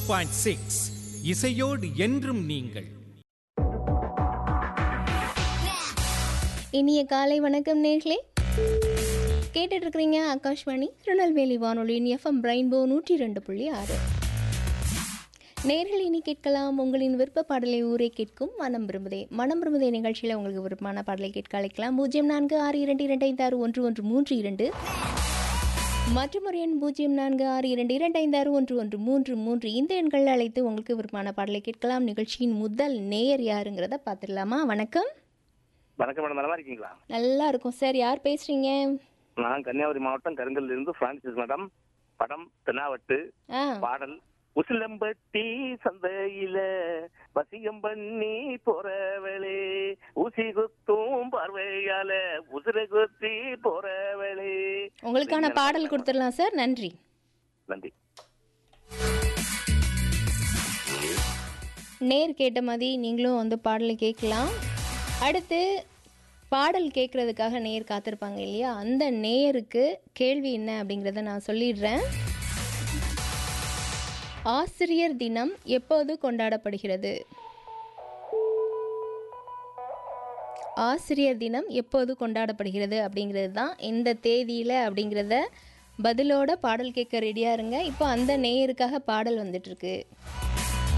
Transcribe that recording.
point six இசையோடு என்றும் நீங்கள் இனிய காலை வணக்கம் நேர்களே கேட்டுட்டு இருக்கிறீங்க ஆகாஷ்வாணி திருநெல்வேலி வானொலியின் எஃப்எம் பிரைன்போ நூற்றி ரெண்டு புள்ளி ஆறு நேர்கள் இனி கேட்கலாம் உங்களின் விருப்ப பாடலை ஊரே கேட்கும் மனம் விரும்புதே மனம் விரும்புதே நிகழ்ச்சியில் உங்களுக்கு விருப்பமான பாடலை கேட்க அழைக்கலாம் பூஜ்ஜியம் நான்கு ஆறு இரண்டு இரண்டு ஐந்து ஆறு ஒன்று ஒன்று மூன்று இரண்டு மற்றும் ஒரு எண் பூஜ்ஜியம் நான்கு ஆறு இரண்டு இரண்டு ஐந்து ஆறு ஒன்று ஒன்று மூன்று மூன்று இந்த எண்களில் அழைத்து உங்களுக்கு விருப்பமான பாடலை கேட்கலாம் நிகழ்ச்சியின் முதல் நேயர் யாருங்கிறத பார்த்துடலாமா வணக்கம் வணக்கம் மேடம் நல்லா இருக்கீங்களா நல்லா இருக்கும் சார் யார் பேசுறீங்க நான் கன்னியாகுமரி மாவட்டம் கருங்கல்ல இருந்து பிரான்சிஸ் மேடம் படம் தென்னாவட்டு ஆ பாடல் உசிலம்பட்டி சந்தையில வசியம் பண்ணி போறவளே ஊசி குத்தும் பார்வையால உசிர குத்தி போறவளே உங்களுக்கான பாடல் கொடுத்துடலாம் சார் நன்றி நன்றி நேர் கேட்ட மாதிரி நீங்களும் வந்து பாடலை கேட்கலாம் அடுத்து பாடல் கேட்குறதுக்காக நேர் காத்திருப்பாங்க இல்லையா அந்த நேயருக்கு கேள்வி என்ன அப்படிங்கிறத நான் சொல்லிடுறேன் ஆசிரியர் தினம் எப்போது கொண்டாடப்படுகிறது ஆசிரியர் தினம் எப்போது கொண்டாடப்படுகிறது அப்படிங்கிறது தான் எந்த தேதியில் அப்படிங்கிறத பதிலோட பாடல் கேட்க ரெடியாக இருங்க இப்போ அந்த நேயருக்காக பாடல் வந்துட்டுருக்கு